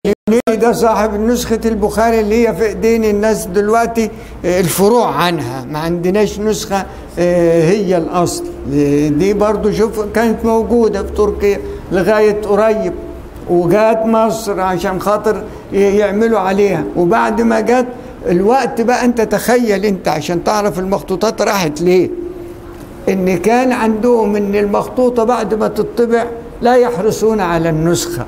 ده صاحب نسخة البخاري اللي هي في ايدين الناس دلوقتي آه، الفروع عنها ما عندناش نسخة آه، هي الأصل آه، دي برضو شوف كانت موجودة في تركيا لغاية قريب وجات مصر عشان خاطر ي- يعملوا عليها وبعد ما جت الوقت بقى انت تخيل انت عشان تعرف المخطوطات راحت ليه ان كان عندهم ان المخطوطة بعد ما تطبع لا يحرصون على النسخة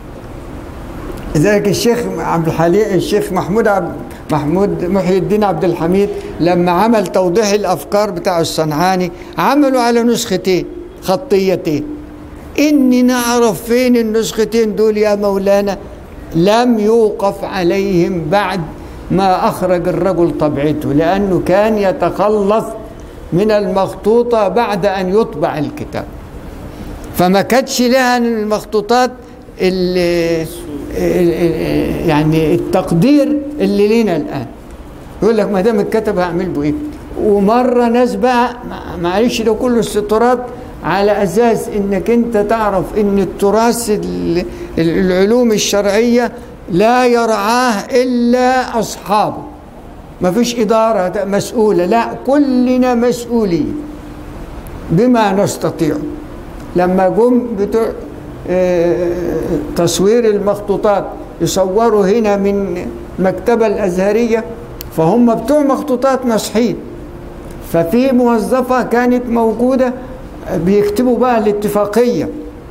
لذلك الشيخ عبد الحليم الشيخ محمود عبد محمود محي الدين عبد الحميد لما عمل توضيح الافكار بتاع الصنعاني عملوا على نسختين خطيتين اني نعرف فين النسختين دول يا مولانا لم يوقف عليهم بعد ما اخرج الرجل طبعته لانه كان يتخلص من المخطوطه بعد ان يطبع الكتاب فما كانتش لها المخطوطات ال- ال- يعني التقدير اللي لينا الان يقول لك ما دام اتكتب هعمل به ايه ومره ناس بقى مع- معلش ده كله استطراد على اساس انك انت تعرف ان التراث ال- ال- العلوم الشرعيه لا يرعاه الا اصحابه ما فيش اداره مسؤوله لا كلنا مسؤولين بما نستطيع لما جم بتوع آه، تصوير المخطوطات يصوروا هنا من المكتبة الأزهرية فهم بتوع مخطوطات مسحين ففي موظفة كانت موجودة بيكتبوا بقى الاتفاقية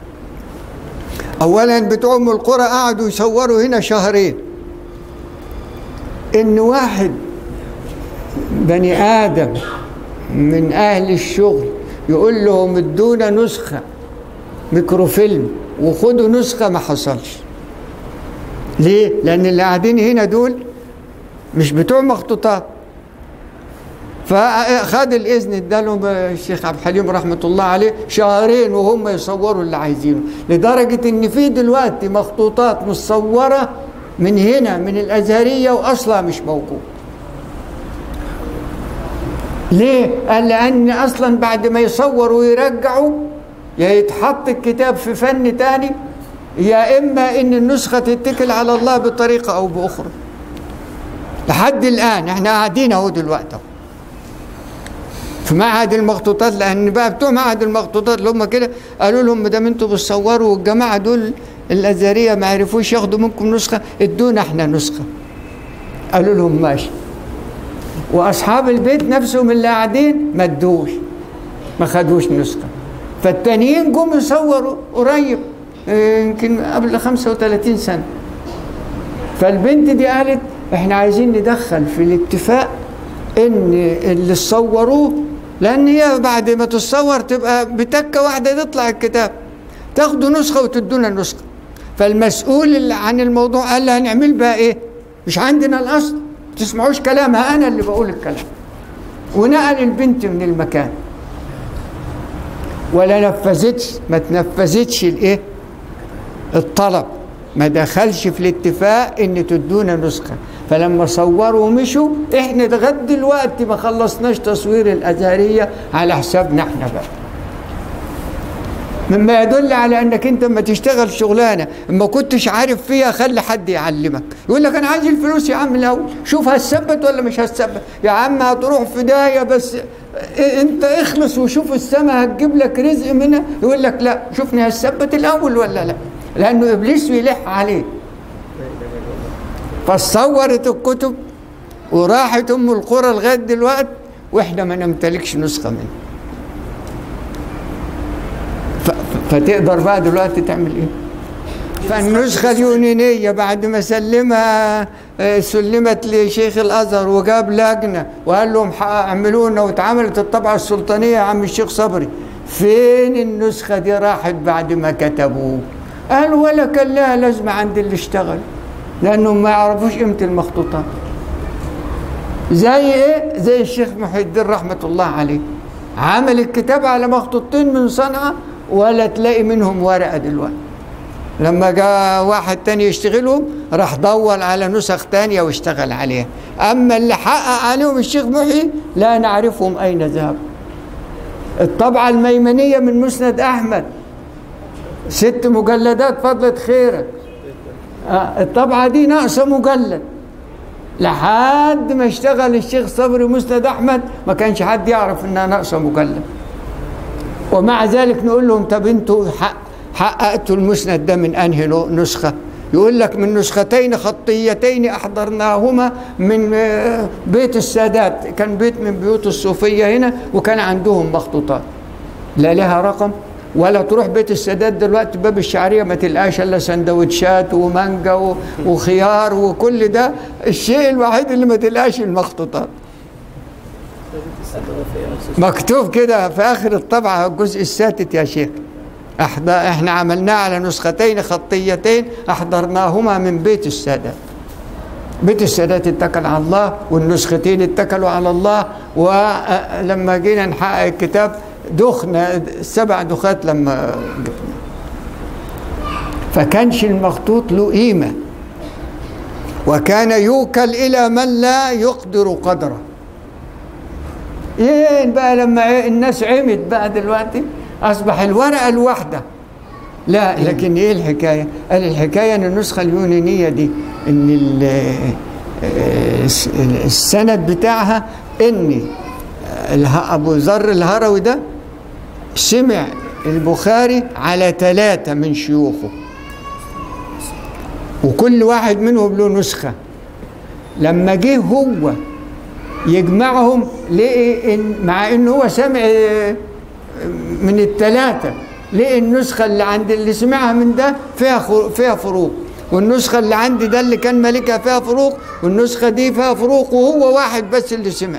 أولا بتوع أم القرى قعدوا يصوروا هنا شهرين إن واحد بني آدم من أهل الشغل يقول لهم ادونا نسخة ميكروفيلم وخدوا نسخة ما حصلش ليه؟ لأن اللي قاعدين هنا دول مش بتوع مخطوطات فخد الإذن ادالهم الشيخ عبد الحليم رحمة الله عليه شهرين وهم يصوروا اللي عايزينه لدرجة إن في دلوقتي مخطوطات مصورة من هنا من الأزهرية وأصلها مش موجود ليه؟ قال لأن أصلا بعد ما يصوروا ويرجعوا يا يتحط الكتاب في فن تاني يا إما إن النسخة تتكل على الله بطريقة أو بأخرى لحد الآن احنا قاعدين أهو دلوقتي أهو. في معهد المخطوطات لأن بقى بتوع معهد المخطوطات اللي هم كده قالوا لهم ما دام انتوا بتصوروا والجماعة دول الأزهرية ما عرفوش ياخدوا منكم نسخة ادونا احنا نسخة قالوا لهم ماشي واصحاب البيت نفسهم اللي قاعدين ما ادوش ما خدوش نسخه فالتانيين جم يصوروا قريب آه، يمكن قبل 35 سنه فالبنت دي قالت احنا عايزين ندخل في الاتفاق ان اللي صوروه لان هي بعد ما تتصور تبقى بتكه واحده تطلع الكتاب تاخدوا نسخه وتدونا نسخه فالمسؤول اللي عن الموضوع قال لها هنعمل بقى ايه مش عندنا الاصل تسمعوش كلامها انا اللي بقول الكلام ونقل البنت من المكان ولا نفذتش ما تنفذتش الايه الطلب ما دخلش في الاتفاق ان تدونا نسخه فلما صوروا ومشوا احنا لغايه دلوقتي ما خلصناش تصوير الازهريه على حسابنا احنا بقى مما يدل على انك انت لما تشتغل شغلانه ما كنتش عارف فيها خلي حد يعلمك يقول لك انا عايز الفلوس يا عم الاول شوف هتثبت ولا مش هتثبت يا عم هتروح في داهيه بس إيه انت اخلص وشوف السماء هتجيب لك رزق منها يقول لك لا شوفني هتثبت الاول ولا لا لانه ابليس بيلح عليه فصورت الكتب وراحت ام القرى لغايه دلوقتي واحنا ما نمتلكش نسخه منها ف- ف- فتقدر بقى دلوقتي تعمل ايه فالنسخة اليونانية بعد ما سلمها آه، سلمت لشيخ الأزهر وجاب لجنة وقال لهم ح- اعملونا واتعملت الطبعة السلطانية يا عم الشيخ صبري فين النسخة دي راحت بعد ما كتبوه قال ولا كان لها لازمة عند اللي اشتغل لأنهم ما يعرفوش قيمة المخطوطات زي ايه زي الشيخ محي الدين رحمة الله عليه عمل الكتاب على مخطوطتين من صنعاء ولا تلاقي منهم ورقة دلوقتي لما جاء واحد تاني يشتغلهم راح دور على نسخ تانية واشتغل عليها أما اللي حقق عليهم الشيخ محي لا نعرفهم أين ذهبوا الطبعة الميمنية من مسند أحمد ست مجلدات فضلت خيرك آه، الطبعة دي ناقصة مجلد لحد ما اشتغل الشيخ صبري مسند أحمد ما كانش حد يعرف إنها ناقصة مجلد ومع ذلك نقول لهم طب انتوا حق حققتوا المسند ده من انهي نو- نسخه؟ يقول لك من نسختين خطيتين احضرناهما من آه، بيت السادات كان بيت من بيوت الصوفيه هنا وكان عندهم مخطوطات لا لها رقم ولا تروح بيت السادات دلوقتي باب الشعريه ما تلقاش الا سندوتشات ومانجا و- وخيار وكل ده الشيء الوحيد اللي ما تلقاش المخطوطات مكتوب كده في اخر الطبعه الجزء السادس يا شيخ احنا احنا عملناه على نسختين خطيتين احضرناهما من بيت السادات بيت السادات اتكل على الله والنسختين اتكلوا على الله ولما جينا نحقق الكتاب دخنا سبع دخات لما جبنا فكانش المخطوط له قيمه وكان يوكل الى من لا يقدر قدره ايه بقى لما إيه الناس عمت بقى دلوقتي اصبح الورقه الواحده لا لكن ايه الحكايه؟ قال الحكايه ان النسخه اليونانيه دي ان ال- آه، الس- السند بتاعها ان اله- ابو ذر الهروي ده سمع البخاري على ثلاثه من شيوخه وكل واحد منهم له نسخه لما جه هو يجمعهم لقي إن مع انه هو سمع آه، من الثلاثه لقي النسخه اللي عند اللي سمعها من ده فيها خو- فيها فروق والنسخه اللي عندي ده اللي كان مالكها فيها فروق والنسخه دي فيها فروق وهو واحد بس اللي سمع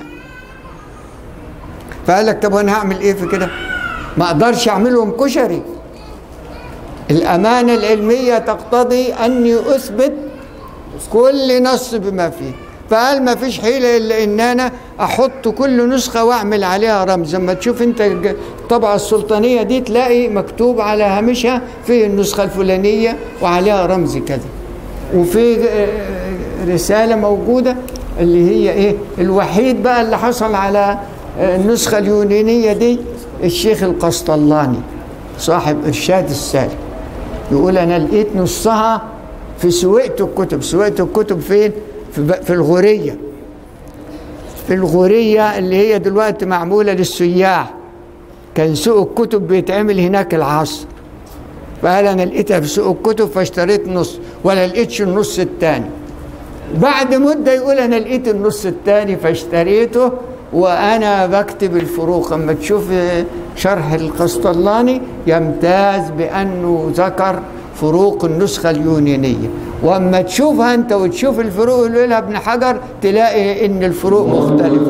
فقال لك طب انا هعمل ايه في كده ما اقدرش اعملهم كشري الامانه العلميه تقتضي اني اثبت كل نص بما فيه فقال ما فيش حيلة إلا إن أنا أحط كل نسخة وأعمل عليها رمز لما تشوف أنت الج- الطبعة السلطانية دي تلاقي مكتوب على هامشها في النسخة الفلانية وعليها رمز كذا وفي آه، رسالة موجودة اللي هي إيه الوحيد بقى اللي حصل على آه، النسخة اليونانية دي الشيخ القسطلاني صاحب إرشاد السالك يقول انا لقيت نصها في سويقة الكتب سويقة الكتب فين في, ب- في الغورية في الغورية اللي هي دلوقتي معمولة للسياح كان سوق الكتب بيتعمل هناك العصر فقال انا لقيتها في سوق الكتب فاشتريت نص ولا لقيتش النص التاني بعد مدة يقول أنا لقيت النص التاني فاشتريته وأنا بكتب الفروق أما تشوف شرح القسطلاني يمتاز بأنه ذكر فروق النسخة اليونانية وأما تشوفها أنت وتشوف الفروق اللي يقولها ابن حجر تلاقي إن الفروق مختلفة